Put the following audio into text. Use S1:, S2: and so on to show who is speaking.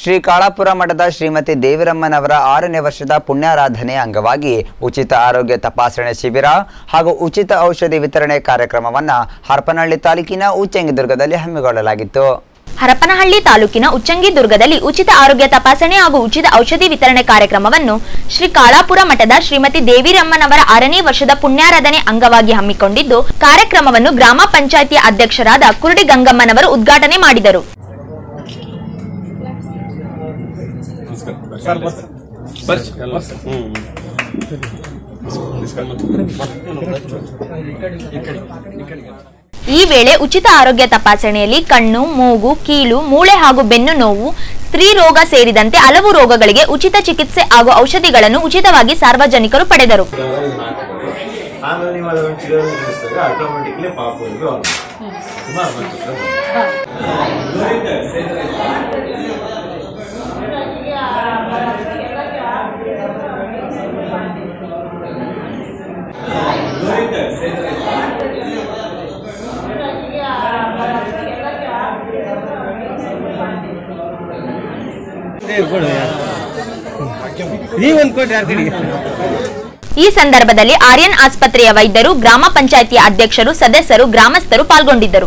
S1: ಶ್ರೀ ಕಾಳಾಪುರ ಮಠದ ಶ್ರೀಮತಿ ದೇವಿರಮ್ಮನವರ ಆರನೇ ವರ್ಷದ ಪುಣ್ಯಾರಾಧನೆ ಅಂಗವಾಗಿ ಉಚಿತ ಆರೋಗ್ಯ ತಪಾಸಣೆ ಶಿಬಿರ ಹಾಗೂ ಉಚಿತ ಔಷಧಿ ವಿತರಣೆ ಕಾರ್ಯಕ್ರಮವನ್ನು ಹರಪನಹಳ್ಳಿ ತಾಲೂಕಿನ ಉಚ್ಚಂಗಿದುರ್ಗದಲ್ಲಿ ಹಮ್ಮಿಕೊಳ್ಳಲಾಗಿತ್ತು
S2: ಹರಪನಹಳ್ಳಿ ತಾಲೂಕಿನ ಉಚ್ಚಂಗಿದುರ್ಗದಲ್ಲಿ ಉಚಿತ ಆರೋಗ್ಯ ತಪಾಸಣೆ ಹಾಗೂ ಉಚಿತ ಔಷಧಿ ವಿತರಣೆ ಕಾರ್ಯಕ್ರಮವನ್ನು ಶ್ರೀ ಕಾಳಾಪುರ ಮಠದ ಶ್ರೀಮತಿ ದೇವಿರಮ್ಮನವರ ಆರನೇ ವರ್ಷದ ಪುಣ್ಯಾರಾಧನೆ ಅಂಗವಾಗಿ ಹಮ್ಮಿಕೊಂಡಿದ್ದು ಕಾರ್ಯಕ್ರಮವನ್ನು ಗ್ರಾಮ ಪಂಚಾಯಿತಿಯ ಅಧ್ಯಕ್ಷರಾದ ಕುರುಡಿ ಗಂಗಮ್ಮನವರು ಉದ್ಘಾಟನೆ ಮಾಡಿದರು ಈ ವೇಳೆ ಉಚಿತ ಆರೋಗ್ಯ ತಪಾಸಣೆಯಲ್ಲಿ ಕಣ್ಣು ಮೂಗು ಕೀಲು ಮೂಳೆ ಹಾಗೂ ಬೆನ್ನು ನೋವು ಸ್ತ್ರೀ ರೋಗ ಸೇರಿದಂತೆ ಹಲವು ರೋಗಗಳಿಗೆ ಉಚಿತ ಚಿಕಿತ್ಸೆ ಹಾಗೂ ಔಷಧಿಗಳನ್ನು ಉಚಿತವಾಗಿ ಸಾರ್ವಜನಿಕರು ಪಡೆದರು
S3: ಆಮೇಲೆ ನೀವು ಅದನ್ನು ಚಿಗುರು ನಿಲ್ಲಿಸಿದಾಗ ಆಟೋಮೆಟಿಕ್ಲಿ ಪಾಪುಲ್ಗೂ ತುಂಬಾ
S4: ನೀವೊಂದು ಕೊಟ್ರಿ ಯಾರ ಕಡೆಗೆ
S2: ಈ ಸಂದರ್ಭದಲ್ಲಿ ಆರ್ಯನ್ ಆಸ್ಪತ್ರೆಯ ವೈದ್ಯರು ಗ್ರಾಮ ಪಂಚಾಯಿತಿಯ ಅಧ್ಯಕ್ಷರು ಸದಸ್ಯರು ಗ್ರಾಮಸ್ಥರು ಪಾಲ್ಗೊಂಡಿದ್ದರು